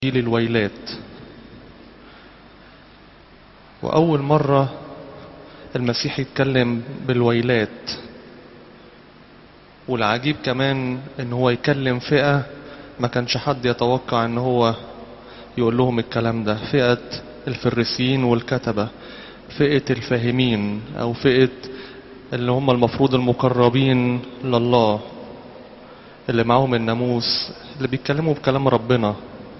جيل الويلات وأول مرة المسيح يتكلم بالويلات والعجيب كمان ان هو يكلم فئة ما كانش حد يتوقع ان هو يقول لهم الكلام ده فئة الفريسيين والكتبة فئة الفاهمين او فئة اللي هم المفروض المقربين لله اللي معاهم الناموس اللي بيتكلموا بكلام ربنا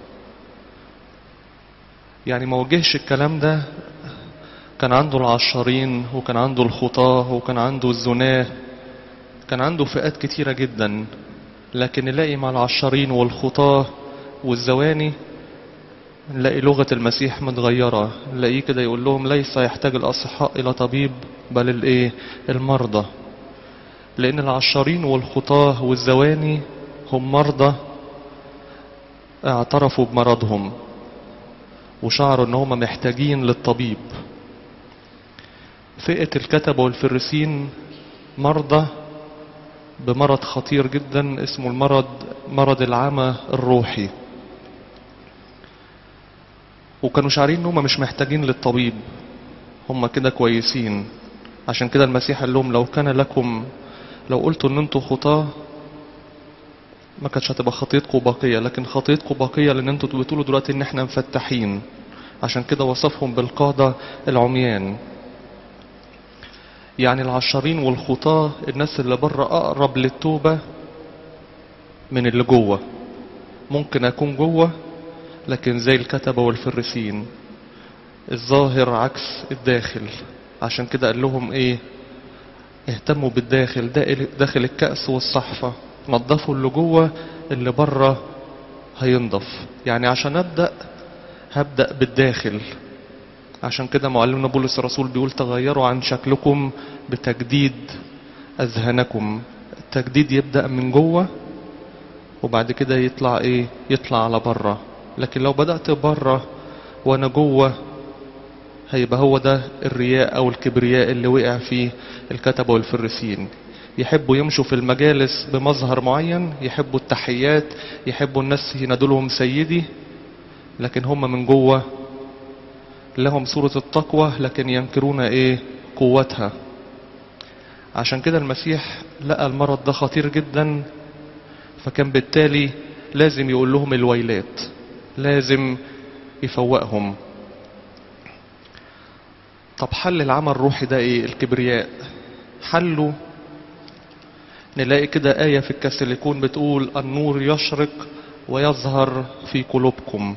يعني ما وجهش الكلام ده كان عنده العشارين وكان عنده الخطاة وكان عنده الزناه كان عنده فئات كتيرة جدا لكن نلاقي مع العشارين والخطاة والزواني نلاقي لغة المسيح متغيرة نلاقيه كده يقول لهم ليس يحتاج الأصحاء إلى طبيب بل الإيه المرضى لأن العشارين والخطاة والزواني هم مرضى اعترفوا بمرضهم وشعروا ان هم محتاجين للطبيب فئة الكتبة والفريسين مرضى بمرض خطير جدا اسمه المرض مرض العمى الروحي وكانوا شعرين ان هم مش محتاجين للطبيب هم كده كويسين عشان كده المسيح قال لهم لو كان لكم لو قلتوا ان انتوا خطاه ما كانتش هتبقى خطيتكم باقيه لكن خطيتكم باقيه لان انتوا بتقولوا دلوقتي ان احنا مفتحين عشان كده وصفهم بالقاده العميان يعني العشرين والخطاة الناس اللي بره أقرب للتوبة من اللي جوه ممكن أكون جوه لكن زي الكتبة والفرسين الظاهر عكس الداخل عشان كده قال لهم ايه اهتموا بالداخل داخل الكأس والصحفة نظفوا اللي جوه اللي بره هينضف يعني عشان أبدأ هبدأ بالداخل عشان كده معلمنا بولس الرسول بيقول تغيروا عن شكلكم بتجديد أذهانكم التجديد يبدأ من جوه وبعد كده يطلع ايه يطلع على بره لكن لو بدأت بره وانا جوه هيبقى هو ده الرياء او الكبرياء اللي وقع فيه الكتبة والفرسين يحبوا يمشوا في المجالس بمظهر معين يحبوا التحيات يحبوا الناس ينادوا لهم سيدي لكن هم من جوه لهم صورة التقوى لكن ينكرون ايه قوتها عشان كده المسيح لقى المرض ده خطير جدا فكان بالتالي لازم يقول لهم الويلات لازم يفوقهم طب حل العمل الروحي ده ايه الكبرياء حله نلاقي كده آية في الكسليكون بتقول النور يشرق ويظهر في قلوبكم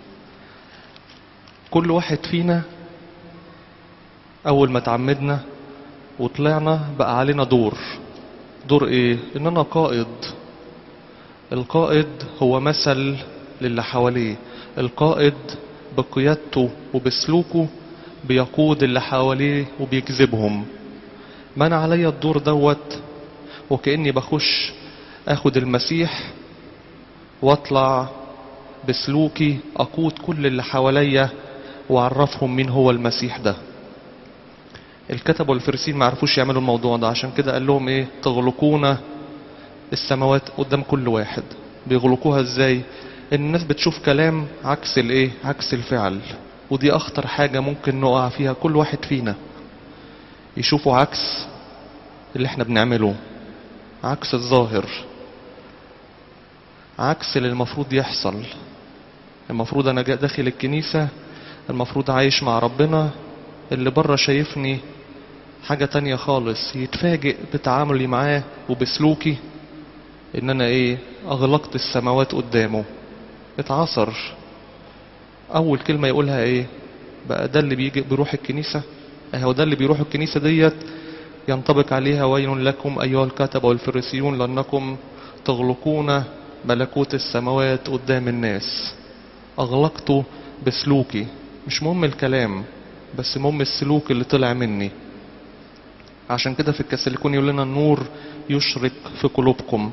كل واحد فينا اول ما تعمدنا وطلعنا بقى علينا دور دور ايه ان انا قائد القائد هو مثل للي حواليه القائد بقيادته وبسلوكه بيقود اللي حواليه وبيجذبهم ما انا عليا الدور دوت وكاني بخش اخد المسيح واطلع بسلوكي اقود كل اللي حواليا وعرفهم مين هو المسيح ده الكتب والفرسين ما عرفوش يعملوا الموضوع ده عشان كده قال لهم ايه تغلقون السماوات قدام كل واحد بيغلقوها ازاي ان الناس بتشوف كلام عكس الايه عكس الفعل ودي اخطر حاجة ممكن نقع فيها كل واحد فينا يشوفوا عكس اللي احنا بنعمله عكس الظاهر عكس اللي المفروض يحصل المفروض انا داخل الكنيسة المفروض عايش مع ربنا اللي بره شايفني حاجة تانية خالص يتفاجئ بتعاملي معاه وبسلوكي ان انا ايه اغلقت السماوات قدامه اتعصر اول كلمة يقولها ايه بقى ده اللي بيجي بيروح الكنيسة اهو ده اللي بيروح الكنيسة ديت ينطبق عليها ويل لكم ايها الكتبة والفريسيون لانكم تغلقون ملكوت السماوات قدام الناس اغلقته بسلوكي مش مهم الكلام بس مهم السلوك اللي طلع مني عشان كده في الكسليكون يقول لنا النور يشرق في قلوبكم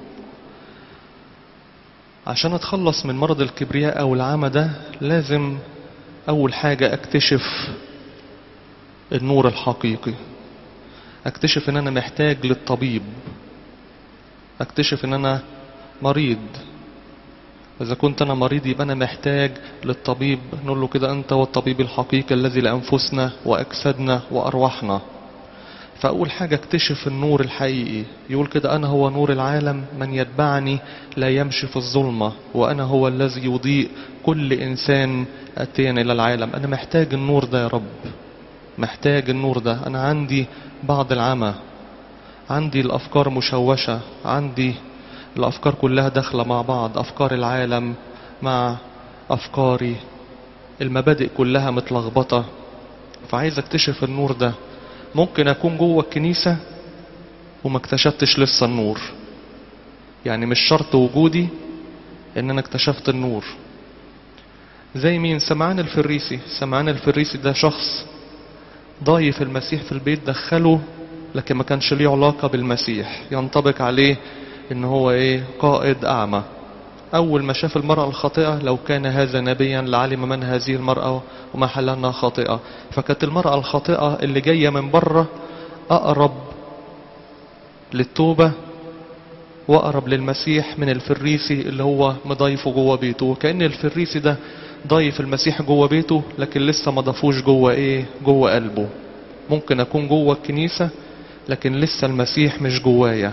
عشان اتخلص من مرض الكبرياء او العمى ده لازم اول حاجة اكتشف النور الحقيقي اكتشف ان انا محتاج للطبيب اكتشف ان انا مريض إذا كنت أنا مريض يبقى أنا محتاج للطبيب نقول له كده أنت هو الطبيب الحقيقي الذي لأنفسنا وأجسادنا وأرواحنا فأول حاجة اكتشف النور الحقيقي يقول كده أنا هو نور العالم من يتبعني لا يمشي في الظلمة وأنا هو الذي يضيء كل إنسان أتينا إلى العالم أنا محتاج النور ده يا رب محتاج النور ده أنا عندي بعض العمى عندي الأفكار مشوشة عندي الأفكار كلها داخلة مع بعض أفكار العالم مع أفكاري المبادئ كلها متلخبطة فعايز اكتشف النور ده ممكن أكون جوه الكنيسة وما اكتشفتش لسه النور يعني مش شرط وجودي ان انا اكتشفت النور زي مين سمعان الفريسي سمعان الفريسي ده شخص ضايف المسيح في البيت دخله لكن ما كانش ليه علاقة بالمسيح ينطبق عليه ان هو ايه قائد اعمى اول ما شاف المرأة الخاطئة لو كان هذا نبيا لعلم من هذه المرأة وما حللنا خاطئة فكانت المرأة الخاطئة اللي جاية من بره اقرب للتوبة واقرب للمسيح من الفريسي اللي هو مضايفه جوه بيته كأن الفريسي ده ضايف المسيح جوه بيته لكن لسه ما ضافوش جوه ايه جوه قلبه ممكن اكون جوه الكنيسة لكن لسه المسيح مش جوايا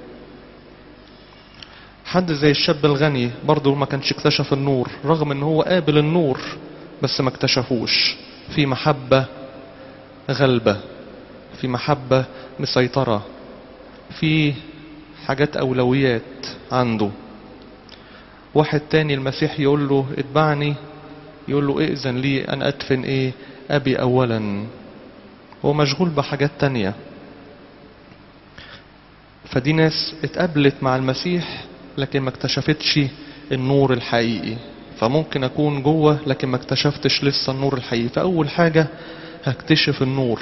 حد زي الشاب الغني برضه ما كانش اكتشف النور رغم ان هو قابل النور بس ما اكتشفوش في محبة غلبة في محبة مسيطرة في حاجات أولويات عنده واحد تاني المسيح يقول له اتبعني يقول له ائذن لي أن أدفن إيه أبي أولا هو مشغول بحاجات تانية فدي ناس اتقابلت مع المسيح لكن ما اكتشفتش النور الحقيقي فممكن أكون جوه لكن ما اكتشفتش لسه النور الحقيقي فأول حاجة هكتشف النور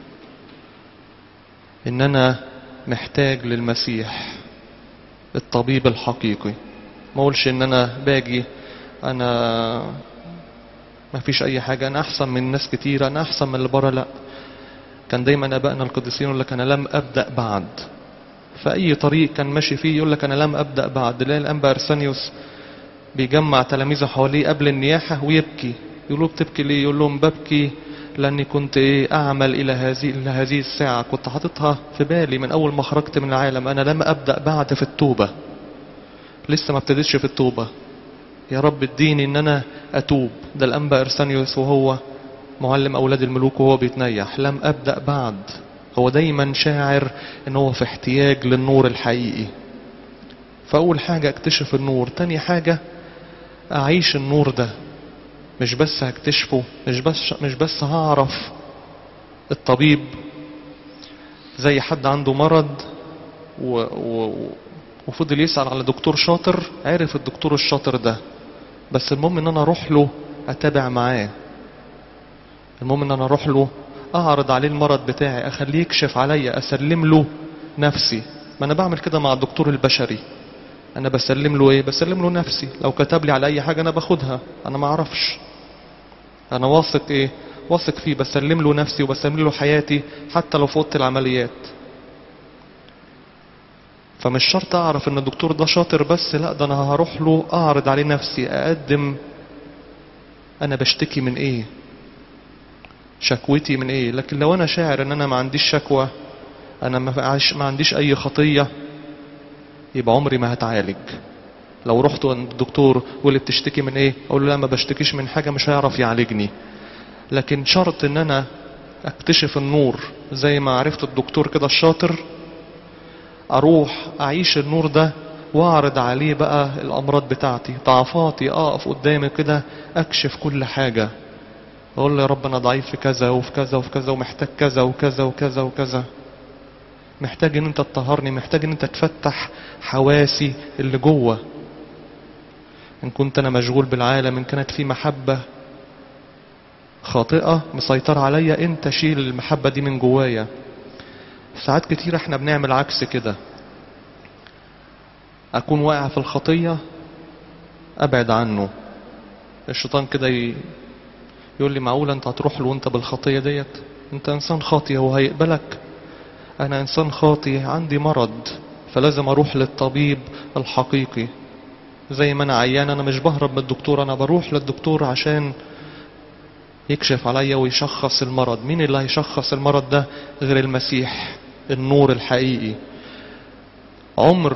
إن أنا محتاج للمسيح الطبيب الحقيقي ما اقولش ان انا باجي انا ما فيش اي حاجة انا احسن من ناس كتير انا احسن من اللي بره لا كان دايما ابائنا القديسين يقول لك انا لم ابدأ بعد فاي طريق كان ماشي فيه يقول لك انا لم ابدأ بعد لا الانبا ارسانيوس بيجمع تلاميذه حواليه قبل النياحة ويبكي يقولوا بتبكي ليه يقول لهم ببكي لاني كنت ايه اعمل الى هذه الى هذه الساعه كنت حاططها في بالي من اول ما خرجت من العالم انا لم ابدا بعد في التوبه لسه ما ابتديتش في التوبه يا رب اديني ان انا اتوب ده الانبا ارسانيوس وهو معلم اولاد الملوك وهو بيتنيح لم ابدا بعد هو دايما شاعر ان هو في احتياج للنور الحقيقي فاول حاجه اكتشف النور تاني حاجه اعيش النور ده مش بس هكتشفه مش بس مش بس هعرف الطبيب زي حد عنده مرض و... و... وفضل يسأل على دكتور شاطر عرف الدكتور الشاطر ده بس المهم ان انا اروح له اتابع معاه المهم ان انا اروح له اعرض عليه المرض بتاعي اخليه يكشف عليا اسلم له نفسي ما انا بعمل كده مع الدكتور البشري انا بسلم له ايه بسلم له نفسي لو كتب لي على اي حاجه انا باخدها انا ما اعرفش انا واثق ايه واثق فيه بسلم له نفسي وبسلم له حياتي حتى لو في اوضه العمليات فمش شرط اعرف ان الدكتور ده شاطر بس لا ده انا هروح له اعرض عليه نفسي اقدم انا بشتكي من ايه شكوتي من ايه لكن لو انا شاعر ان انا ما عنديش شكوى انا ما عنديش اي خطيه يبقى عمري ما هتعالج لو رحت عند الدكتور واللي بتشتكي من ايه اقول له لا ما بشتكيش من حاجه مش هيعرف يعالجني لكن شرط ان انا اكتشف النور زي ما عرفت الدكتور كده الشاطر اروح اعيش النور ده واعرض عليه بقى الامراض بتاعتي ضعفاتي اقف قدامي كده اكشف كل حاجه اقول له يا رب انا ضعيف في كذا وفي كذا وفي كذا ومحتاج كذا وكذا وكذا وكذا محتاج ان انت تطهرني محتاج ان انت تفتح حواسي اللي جوه ان كنت انا مشغول بالعالم ان كانت في محبة خاطئة مسيطرة عليا انت شيل المحبة دي من جوايا ساعات كتير احنا بنعمل عكس كده اكون واقع في الخطية ابعد عنه الشيطان كده ي... يقول لي معقولة انت هتروح له وانت بالخطية ديت انت انسان خاطئ هو هيقبلك انا انسان خاطئ عندي مرض فلازم اروح للطبيب الحقيقي زي ما انا عيان انا مش بهرب من الدكتور انا بروح للدكتور عشان يكشف عليا ويشخص المرض مين اللي هيشخص المرض ده غير المسيح النور الحقيقي عمر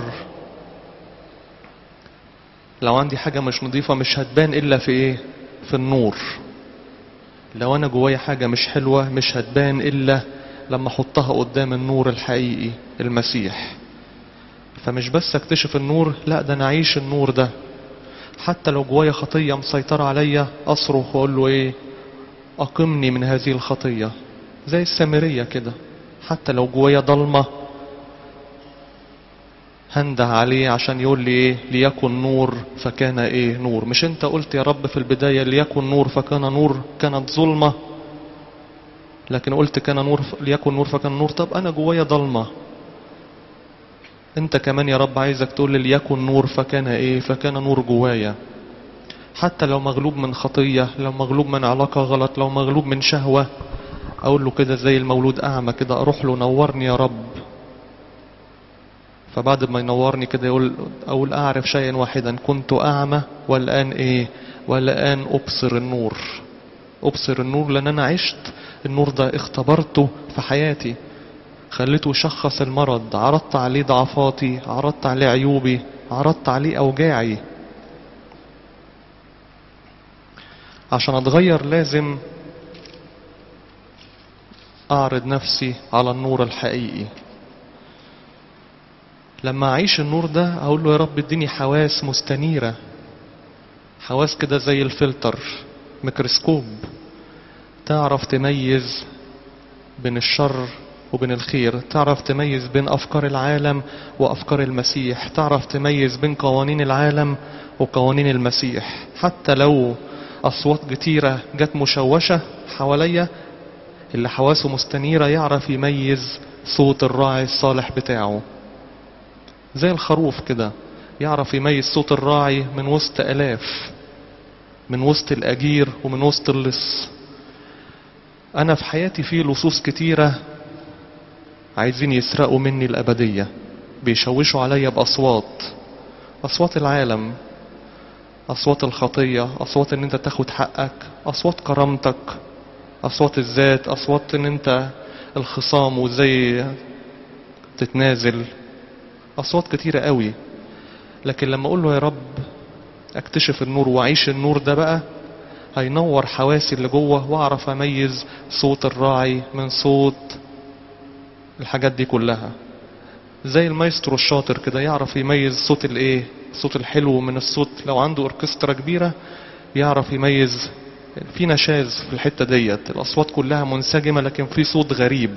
لو عندي حاجة مش نظيفة مش هتبان إلا في إيه؟ في النور لو أنا جوايا حاجة مش حلوة مش هتبان إلا لما أحطها قدام النور الحقيقي المسيح فمش بس اكتشف النور لا ده أنا أعيش النور ده حتى لو جوايا خطية مسيطرة عليا أصرخ وأقول له إيه أقمني من هذه الخطية زي السامرية كده حتى لو جوايا ضلمة هنده عليه عشان يقول لي ايه ليكن نور فكان ايه نور مش انت قلت يا رب في البداية ليكن نور فكان نور كانت ظلمة لكن قلت كان نور ليكن نور فكان نور طب انا جوايا ضلمة انت كمان يا رب عايزك تقول لي ليكن نور فكان ايه فكان نور جوايا حتى لو مغلوب من خطية لو مغلوب من علاقة غلط لو مغلوب من شهوة اقول له كده زي المولود اعمى كده اروح له نورني يا رب فبعد ما ينورني كده يقول أقول أعرف شيئا واحدا كنت أعمى والآن إيه والآن أبصر النور أبصر النور لأن أنا عشت النور ده اختبرته في حياتي خليته يشخص المرض عرضت عليه ضعفاتي عرضت عليه عيوبي عرضت عليه أوجاعي عشان أتغير لازم أعرض نفسي على النور الحقيقي لما أعيش النور ده أقول له يا رب اديني حواس مستنيرة حواس كده زي الفلتر ميكروسكوب تعرف تميز بين الشر وبين الخير تعرف تميز بين أفكار العالم وأفكار المسيح تعرف تميز بين قوانين العالم وقوانين المسيح حتى لو أصوات كتيرة جت مشوشة حواليا اللي حواسه مستنيرة يعرف يميز صوت الراعي الصالح بتاعه زي الخروف كده يعرف يميز صوت الراعي من وسط ألاف من وسط الأجير ومن وسط اللص أنا في حياتي في لصوص كتيرة عايزين يسرقوا مني الأبدية بيشوشوا عليا بأصوات أصوات العالم أصوات الخطية أصوات إن أنت تاخد حقك أصوات كرامتك أصوات الذات أصوات إن أنت الخصام وإزاي تتنازل أصوات كتيرة قوي لكن لما أقول له يا رب أكتشف النور وأعيش النور ده بقى هينور حواسي اللي جوه وأعرف أميز صوت الراعي من صوت الحاجات دي كلها زي المايسترو الشاطر كده يعرف يميز صوت الايه الصوت الحلو من الصوت لو عنده اوركسترا كبيرة يعرف يميز في نشاز في الحتة ديت الأصوات كلها منسجمة لكن في صوت غريب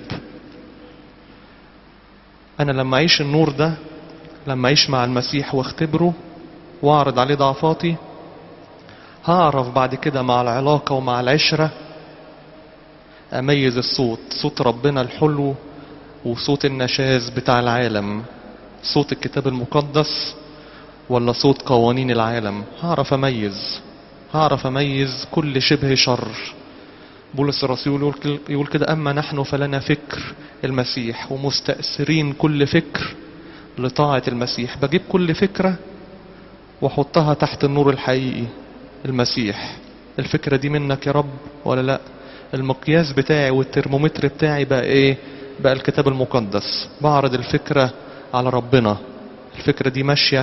أنا لما أعيش النور ده لما أعيش مع المسيح واختبره وأعرض عليه ضعفاتي هعرف بعد كده مع العلاقة ومع العشرة أميز الصوت صوت ربنا الحلو وصوت النشاز بتاع العالم صوت الكتاب المقدس ولا صوت قوانين العالم هعرف أميز هعرف أميز كل شبه شر بولس الرسول يقول كده أما نحن فلنا فكر المسيح ومستأثرين كل فكر لطاعة المسيح بجيب كل فكرة واحطها تحت النور الحقيقي المسيح الفكرة دي منك يا رب ولا لا المقياس بتاعي والترمومتر بتاعي بقى ايه بقى الكتاب المقدس بعرض الفكرة على ربنا الفكرة دي ماشية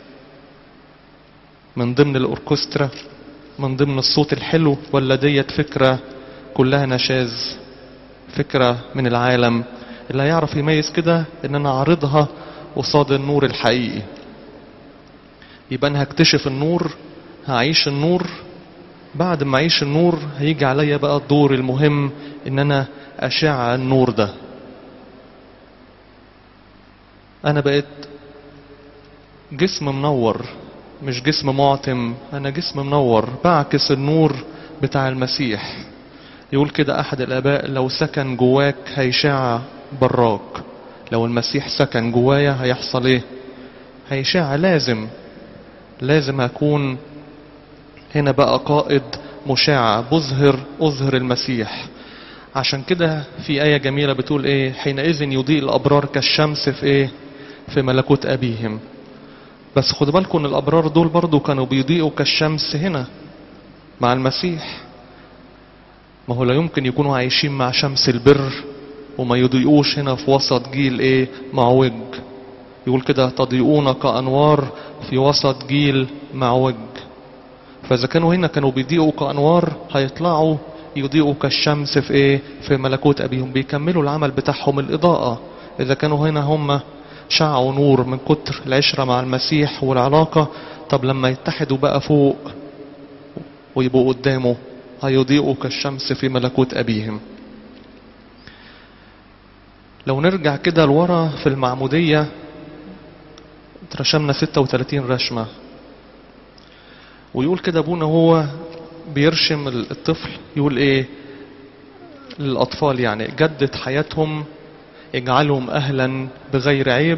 من ضمن الأوركسترا من ضمن الصوت الحلو ولا ديت فكرة كلها نشاز فكرة من العالم اللي هيعرف يميز كده ان انا اعرضها قصاد النور الحقيقي يبقى انا هكتشف النور هعيش النور بعد ما اعيش النور هيجي عليا بقى الدور المهم ان انا اشع النور ده انا بقيت جسم منور مش جسم معتم انا جسم منور بعكس النور بتاع المسيح يقول كده احد الاباء لو سكن جواك هيشع براك لو المسيح سكن جوايا هيحصل ايه هيشع لازم لازم اكون هنا بقى قائد مشاع بظهر اظهر المسيح عشان كده في آية جميلة بتقول ايه حينئذ يضيء الأبرار كالشمس في ايه في ملكوت أبيهم بس خدوا بالكم ان الابرار دول برضو كانوا بيضيئوا كالشمس هنا مع المسيح ما هو لا يمكن يكونوا عايشين مع شمس البر وما يضيئوش هنا في وسط جيل ايه معوج يقول كده تضيئون كأنوار في وسط جيل معوج فإذا كانوا هنا كانوا بيضيئوا كأنوار هيطلعوا يضيئوا كالشمس في ايه في ملكوت أبيهم بيكملوا العمل بتاعهم الإضاءة إذا كانوا هنا هم شعوا نور من كتر العشرة مع المسيح والعلاقة طب لما يتحدوا بقى فوق ويبقوا قدامه هيضيئوا كالشمس في ملكوت أبيهم لو نرجع كده لورا في المعمودية رشمنا 36 رشمة ويقول كده ابونا هو بيرشم الطفل يقول ايه للأطفال يعني جدد حياتهم اجعلهم أهلا بغير عيب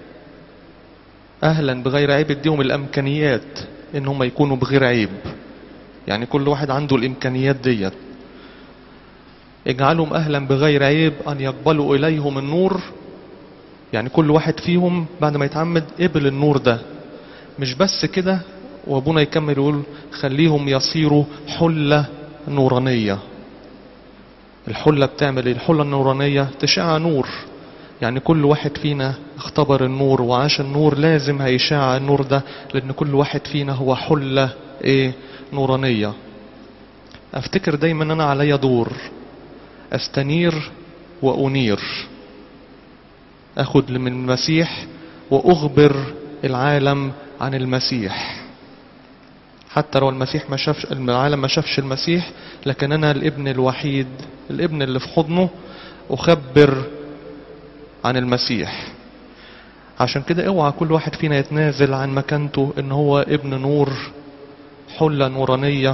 أهلا بغير عيب اديهم الأمكانيات إن هم يكونوا بغير عيب يعني كل واحد عنده الإمكانيات ديت اجعلهم أهلا بغير عيب أن يقبلوا إليهم النور يعني كل واحد فيهم بعد ما يتعمد قبل النور ده مش بس كده وابونا يكمل يقول خليهم يصيروا حلة نورانية الحلة بتعمل ايه الحلة النورانية تشع نور يعني كل واحد فينا اختبر النور وعاش النور لازم هيشع النور ده لان كل واحد فينا هو حلة ايه نورانية افتكر دايما انا عليا دور استنير وانير اخد من المسيح واخبر العالم عن المسيح حتى لو المسيح ما شافش العالم ما شافش المسيح لكن انا الابن الوحيد الابن اللي في حضنه اخبر عن المسيح عشان كده اوعى كل واحد فينا يتنازل عن مكانته ان هو ابن نور حلة نورانية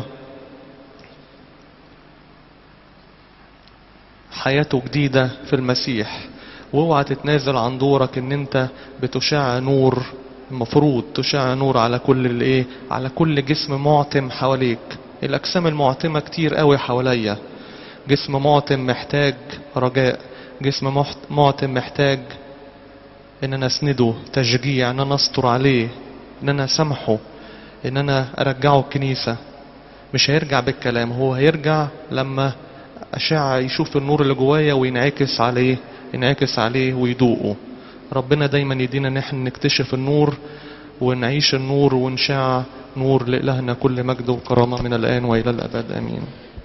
حياته جديدة في المسيح واوعى تتنازل عن دورك ان انت بتشع نور المفروض تشع نور على كل الايه على كل جسم معتم حواليك الاجسام المعتمه كتير قوي حواليا جسم معتم محتاج رجاء جسم معتم محتاج ان انا اسنده تشجيع ان انا استر عليه ان انا اسامحه ان انا ارجعه الكنيسه مش هيرجع بالكلام هو هيرجع لما اشع يشوف النور اللي جوايا وينعكس عليه ينعكس عليه ويدوقه ربنا دايما يدينا ان احنا نكتشف النور ونعيش النور ونشع نور لإلهنا كل مجد وكرامة من الآن وإلى الأبد آمين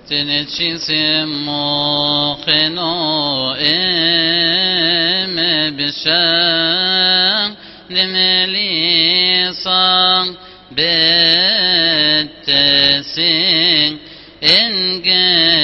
تنتشيسمو قنو ام بشان لمليصان بتسين إن